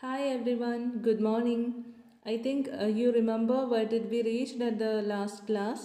Hi everyone, good morning. I think uh, you remember where did we reached at the last class?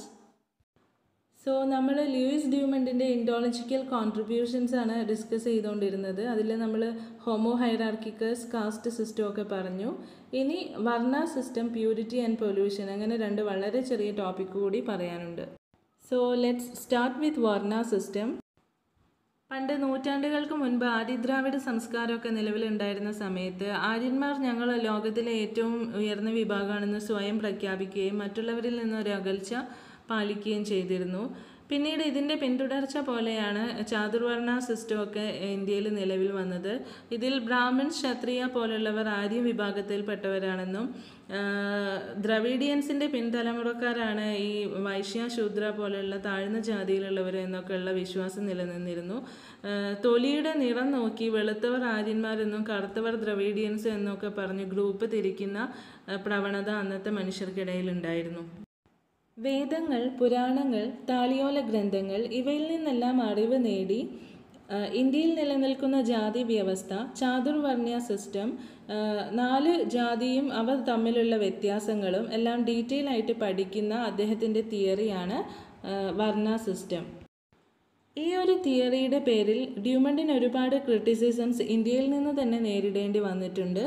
So നമ്മൾ Louis ഡ്യൂമണ്ടിൻ്റെ Indological contributions ആണ് discuss ചെയ്തുകൊണ്ടിരുന്നത് അതിൽ നമ്മൾ homo ഹൈറാർക്കിക്കസ് caste system ഒക്കെ പറഞ്ഞു ഇനി വർണ്ണ സിസ്റ്റം പ്യൂരിറ്റി ആൻഡ് പൊല്യൂഷൻ അങ്ങനെ രണ്ട് വളരെ ചെറിയ ടോപ്പിക് കൂടി പറയാനുണ്ട് സോ ലെറ്റ്സ് സ്റ്റാർട്ട് വിത്ത് വർണ്ണ സിസ്റ്റം പണ്ട് നൂറ്റാണ്ടുകൾക്ക് മുൻപ് ആദിദ്രാവിഡ സംസ്കാരമൊക്കെ നിലവിലുണ്ടായിരുന്ന സമയത്ത് ആര്യന്മാർ ഞങ്ങൾ ലോകത്തിലെ ഏറ്റവും ഉയർന്ന വിഭാഗമാണെന്ന് സ്വയം പ്രഖ്യാപിക്കുകയും മറ്റുള്ളവരിൽ നിന്ന് ഒരു അകൽച്ച പാലിക്കുകയും ചെയ്തിരുന്നു പിന്നീട് ഇതിൻ്റെ പിന്തുടർച്ച പോലെയാണ് ചാതുർവർണ്ണ സിസ്റ്റമൊക്കെ ഇന്ത്യയിൽ നിലവിൽ വന്നത് ഇതിൽ ബ്രാഹ്മൺ ക്ഷത്രിയ പോലുള്ളവർ ആര്യ വിഭാഗത്തിൽപ്പെട്ടവരാണെന്നും ദ്രവീഡിയൻസിൻ്റെ പിൻതലമുറക്കാരാണ് ഈ വൈശ്യ ശൂദ്ര പോലെയുള്ള താഴ്ന്ന ജാതിയിലുള്ളവർ എന്നൊക്കെയുള്ള വിശ്വാസം നിലനിന്നിരുന്നു തൊലിയുടെ നിറം നോക്കി വെളുത്തവർ ആര്യന്മാരെന്നും കറുത്തവർ ദ്രവീഡിയൻസ് എന്നൊക്കെ പറഞ്ഞ് ഗ്രൂപ്പ് തിരിക്കുന്ന പ്രവണത അന്നത്തെ മനുഷ്യർക്കിടയിൽ ഉണ്ടായിരുന്നു വേദങ്ങൾ പുരാണങ്ങൾ താളിയോല ഗ്രന്ഥങ്ങൾ ഇവയിൽ നിന്നെല്ലാം അറിവ് നേടി ഇന്ത്യയിൽ നിലനിൽക്കുന്ന ജാതി വ്യവസ്ഥ ചാതുർവർണ്ണ്യ സിസ്റ്റം നാല് ജാതിയും അവർ തമ്മിലുള്ള വ്യത്യാസങ്ങളും എല്ലാം ഡീറ്റെയിൽ ആയിട്ട് പഠിക്കുന്ന അദ്ദേഹത്തിൻ്റെ തിയറിയാണ് വർണ്ണ സിസ്റ്റം ഈ ഒരു തിയറിയുടെ പേരിൽ ഡ്യൂമണ്ടിന് ഒരുപാട് ക്രിറ്റിസിസംസ് ഇന്ത്യയിൽ നിന്ന് തന്നെ നേരിടേണ്ടി വന്നിട്ടുണ്ട്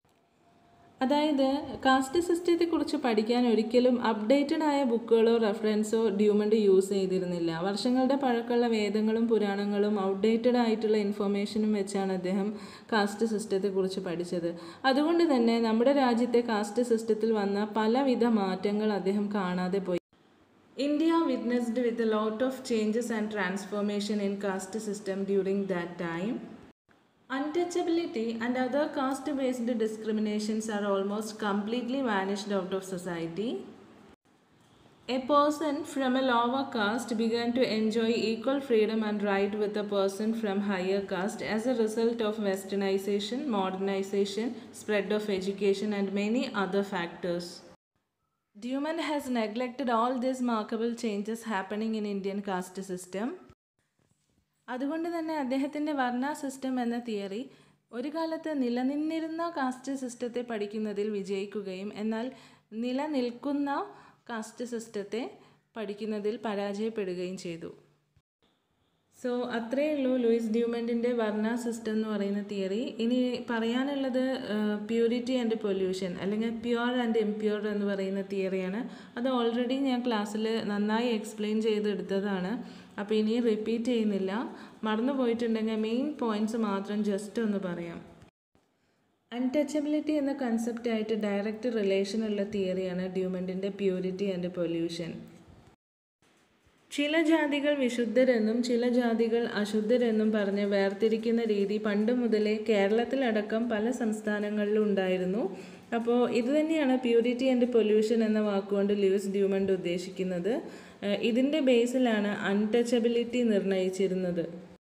അതായത് കാസ്റ്റ് സിസ്റ്റത്തെക്കുറിച്ച് പഠിക്കാൻ ഒരിക്കലും അപ്ഡേറ്റഡ് ആയ ബുക്കുകളോ റെഫറൻസോ ഡ്യൂമണ്ട് യൂസ് ചെയ്തിരുന്നില്ല വർഷങ്ങളുടെ പഴക്കമുള്ള വേദങ്ങളും പുരാണങ്ങളും ഔട്ട്ഡേറ്റഡ് ആയിട്ടുള്ള ഇൻഫർമേഷനും വെച്ചാണ് അദ്ദേഹം കാസ്റ്റ് സിസ്റ്റത്തെക്കുറിച്ച് പഠിച്ചത് അതുകൊണ്ട് തന്നെ നമ്മുടെ രാജ്യത്തെ കാസ്റ്റ് സിസ്റ്റത്തിൽ വന്ന പലവിധ മാറ്റങ്ങൾ അദ്ദേഹം കാണാതെ പോയി India witnessed with a lot of changes and transformation in caste system during that time Untouchability and other caste based discriminations are almost completely vanished out of society. A person from a lower caste began to enjoy equal freedom and right with a person from higher caste as a result of westernization, modernization, spread of education, and many other factors. Duman has neglected all these remarkable changes happening in Indian caste system. അതുകൊണ്ട് തന്നെ അദ്ദേഹത്തിൻ്റെ വർണ്ണ system എന്ന theory ഒരു കാലത്ത് നിലനിന്നിരുന്ന cast സിസ്റ്റത്തെ പഠിക്കുന്നതിൽ വിജയിക്കുകയും എന്നാൽ നിലനിൽക്കുന്ന കാസ്റ്റ് സിസ്റ്റത്തെ പഠിക്കുന്നതിൽ പരാജയപ്പെടുകയും ചെയ്തു സോ അത്രയേ ഉള്ളൂ ലൂയിസ് ഡ്യൂമെൻറ്റിൻ്റെ വർണ്ണ സിസ്റ്റം എന്ന് പറയുന്ന തിയറി ഇനി പറയാനുള്ളത് പ്യൂരിറ്റി ആൻഡ് പൊല്യൂഷൻ അല്ലെങ്കിൽ പ്യുവർ ആൻഡ് ഇംപ്യൂർ എന്ന് പറയുന്ന തിയറിയാണ് അത് ഓൾറെഡി ഞാൻ ക്ലാസ്സിൽ നന്നായി എക്സ്പ്ലെയിൻ ചെയ്തെടുത്തതാണ് അപ്പോൾ ഇനി റിപ്പീറ്റ് ചെയ്യുന്നില്ല മറന്നു പോയിട്ടുണ്ടെങ്കിൽ മെയിൻ പോയിൻറ്റ്സ് മാത്രം ജസ്റ്റ് ഒന്ന് പറയാം അൺടച്ചബിലിറ്റി എന്ന കൺസെപ്റ്റായിട്ട് ഡയറക്റ്റ് റിലേഷൻ ഉള്ള തിയറിയാണ് ഡ്യൂമൻറ്റിൻ്റെ പ്യൂരിറ്റി ആൻഡ് പൊല്യൂഷൻ ചില ജാതികൾ വിശുദ്ധരെന്നും ചില ജാതികൾ അശുദ്ധരെന്നും പറഞ്ഞ് വേർതിരിക്കുന്ന രീതി പണ്ട് മുതലേ കേരളത്തിലടക്കം പല സംസ്ഥാനങ്ങളിലും ഉണ്ടായിരുന്നു അപ്പോൾ ഇത് തന്നെയാണ് പ്യൂരിറ്റി ആൻഡ് പൊല്യൂഷൻ എന്ന വാക്കുകൊണ്ട് ലൂയിസ് ഡ്യൂമണ്ട് ഉദ്ദേശിക്കുന്നത് ഇതിൻ്റെ ബേസിലാണ് അൺടച്ചബിലിറ്റി നിർണയിച്ചിരുന്നത്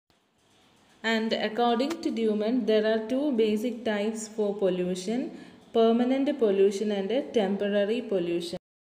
and according to Dumont there are two basic types for pollution permanent pollution and temporary pollution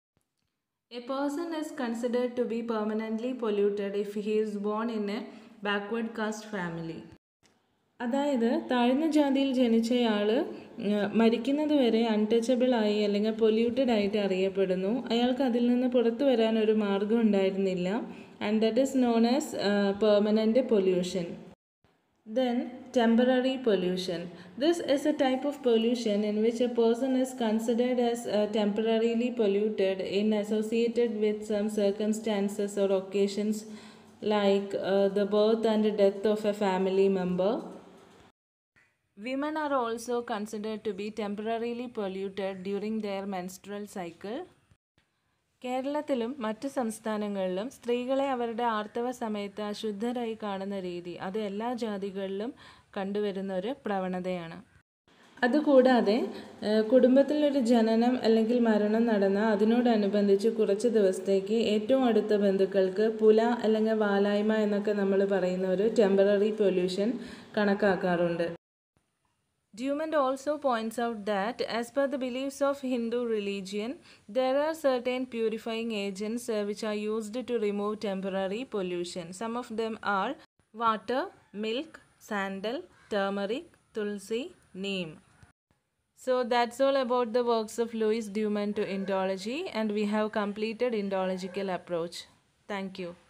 A person is considered to be permanently polluted if he is born in a backward caste family. അതായത് താഴ്ന്ന ജാതിയിൽ ജനിച്ചയാൾ മരിക്കുന്നത് വരെ untouchable ആയി അല്ലെങ്കിൽ polluted ആയിട്ട് അറിയപ്പെടുന്നു അയാൾക്ക് അതിൽ നിന്ന് പുറത്തു വരാൻ ഒരു മാർഗം ഉണ്ടായിരുന്നില്ല and that is known as permanent pollution Then, temporary pollution. This is a type of pollution in which a person is considered as uh, temporarily polluted in associated with some circumstances or occasions like uh, the birth and death of a family member. Women are also considered to be temporarily polluted during their menstrual cycle. കേരളത്തിലും മറ്റ് സംസ്ഥാനങ്ങളിലും സ്ത്രീകളെ അവരുടെ ആർത്തവ സമയത്ത് അശുദ്ധരായി കാണുന്ന രീതി അത് എല്ലാ ജാതികളിലും കണ്ടുവരുന്ന ഒരു പ്രവണതയാണ് അതുകൂടാതെ കുടുംബത്തിലൊരു ജനനം അല്ലെങ്കിൽ മരണം നടന്ന അതിനോടനുബന്ധിച്ച് കുറച്ച് ദിവസത്തേക്ക് ഏറ്റവും അടുത്ത ബന്ധുക്കൾക്ക് പുല അല്ലെങ്കിൽ വാലായ്മ എന്നൊക്കെ നമ്മൾ പറയുന്ന ഒരു ടെമ്പററി പൊല്യൂഷൻ കണക്കാക്കാറുണ്ട് Dumond also points out that, as per the beliefs of Hindu religion, there are certain purifying agents uh, which are used to remove temporary pollution. Some of them are water, milk, sandal, turmeric, tulsi, neem. So that's all about the works of Louis Duman to Indology, and we have completed Indological approach. Thank you.